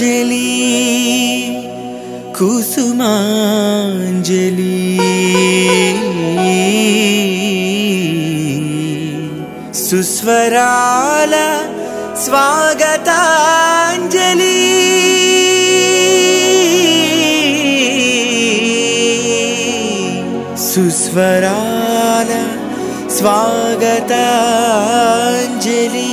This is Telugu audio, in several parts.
కుసుమాంజలి కుసుమాంజలి సుస్వరాల స్వాగతాంజలి సుస్వరాల స్వాగతాంజలి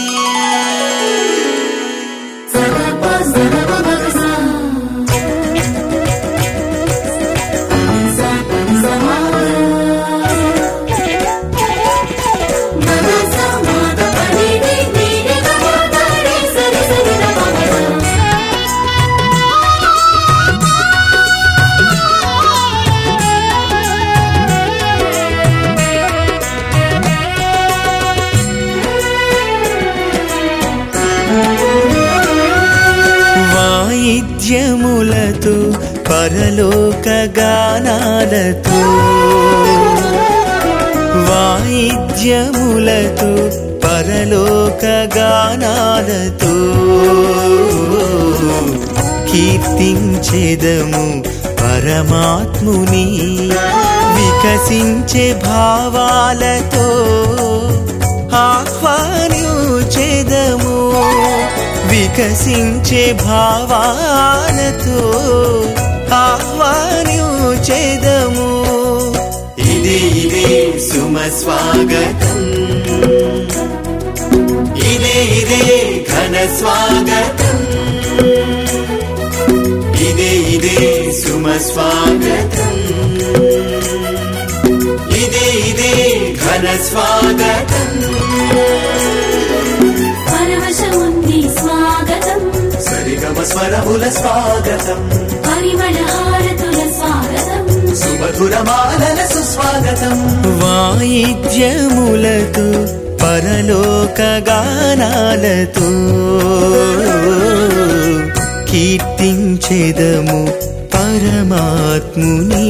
వాయిద్యములతో పరలోక గానాలతో వాయిద్యములతో పరలోక గానాలతో కీర్తించెదము పరమాత్ముని వికసించే భావాలతో ఆహ్వానించెదము వికసించే భావాలతో ఆహ్వానించెదము ఇదే ఇదే సుమ స్వాగతం ఇదే ఇదే ఘన స్వాగతం ఇదే ఇదే సుమ స్వాగతం ఇదే ఇదే ఘన స్వాగతం పరవశముంది స్వాగతం సరిగమ స్వరముల స్వాగతం పరిమళ హారతుల స్వాగతం సుమధురమాలల సుస్వాగతం వాయిద్యములతో పరలోక గానాలతో కీర్తించెదము పరమాత్ముని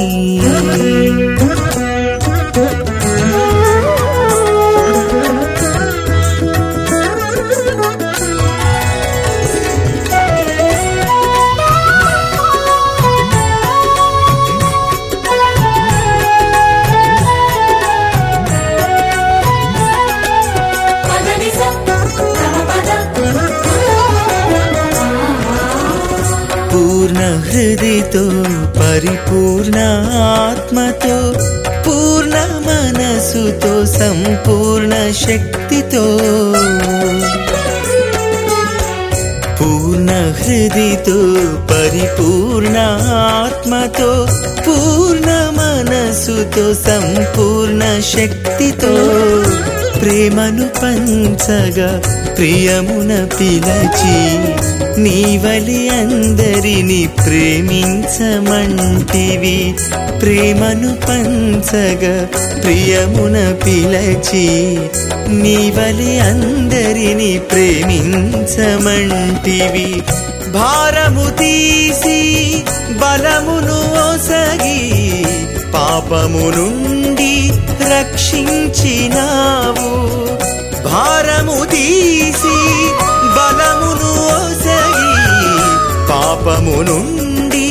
పదని పూర్ణ హృదితో పరిపూర్ణ ఆత్మతో పూర్ణ మనసుతో సంపూర్ణ శక్తితో పూర్ణ హృదితో పరిపూర్ణ ఆత్మతో పూర్ణ మనసుతో సంపూర్ణ శక్తితో ప్రేమను పంచగా ప్రియమున పిలచి నీవలి అందరిని ప్రేమించమంటివి ప్రేమను పంచగా ప్రియమున పిలచి నీవలి అందరిని ప్రేమించమంటివి భారము తీసి బలమును ఒసగి పాపము నుండి రక్షించినావు భారము తీసి బలమును ఒసగి పాపము నుండి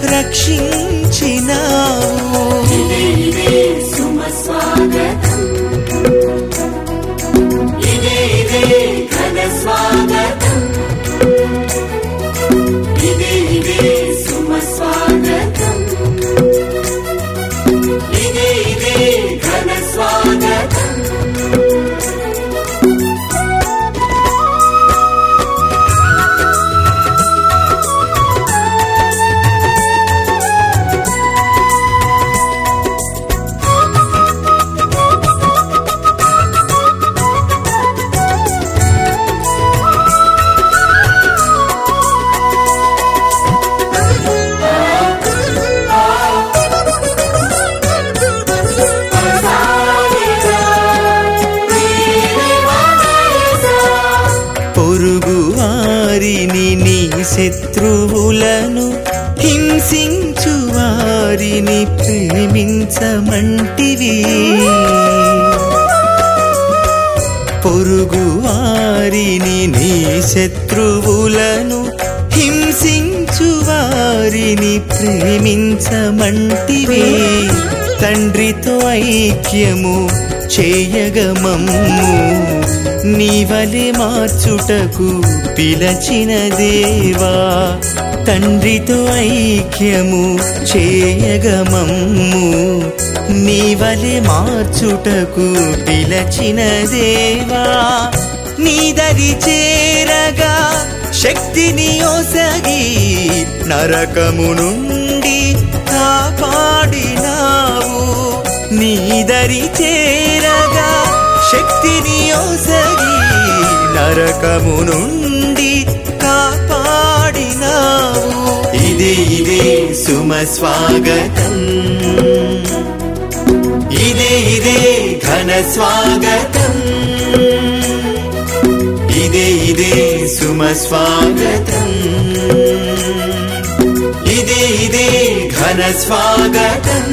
రక్షించినావు సుమ స్వాగతం ఇదే ఇదే ఘన స్వాగతం ఇదే ఇదే సుమ స్వాగతం ఇదే ఇదే ఘన స్వాగతం పొరుగు వారిని నీ శత్రువులను హింసించు వారిని ప్రేమించమంటివి పొరుగు వారిని నీ శత్రువులను ప్రేమించమంటివే తండ్రితో ఐక్యము చేయగమమ్ము నీవలే మార్చుటకు పిలచిన దేవా తండ్రితో ఐక్యము చేయగమమ్ము నీవలే మార్చుటకు పిలచిన దేవా నీదరి చేరగా శక్తిని ఒసగి నరకము నుండి కాపాడినావు నీదరి చేరగా శక్తిని ఒసగి నరకము నుండి కాపాడినావు ఇదే ఇదే సుమ స్వాగతం ఇదే ఇదే ఘన స్వాగతం ఇదే ఇదే సుమ స్వాగతం ఇదే ఇదే ఘన స్వాగతం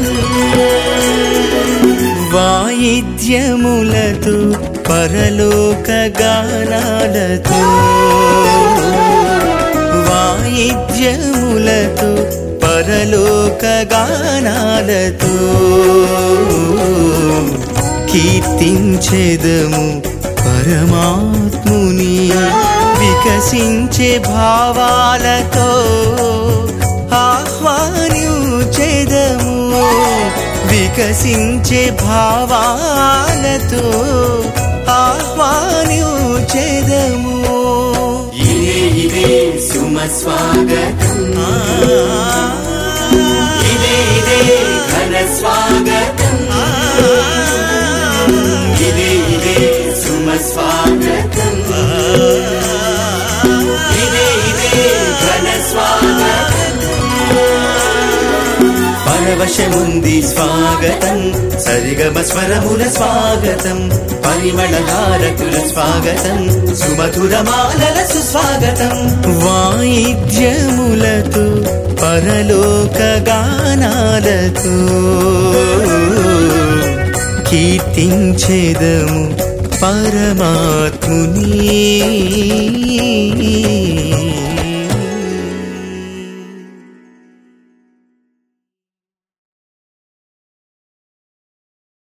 వాయిద్యములతో పరలోక గానాలతో వాయిద్యములతో పరలోక గానాలతో కీర్తించెదము పరమాత్ముని వికసించే భావాలతో ఆహ్వానించెదము వికసించే భావాలతో ఆహ్వానించెదము ఇదే ఇదే సుమ స్వాగతం ఇదే ఇదే ఘన స్వాగతం ఇదే ఇదే సుమ స్వాగతం ఇదే ఇదే ఘన స్వాగతం పరవశముంది స్వాగతం సరిగమ స్వరముల స్వాగతం పరిమళ హారతుల స్వాగతం సుమధురమాలల సుస్వాగతం వాయిద్యములతో పరలోక గానాలతో కీర్తించేదము పరమాత్ముని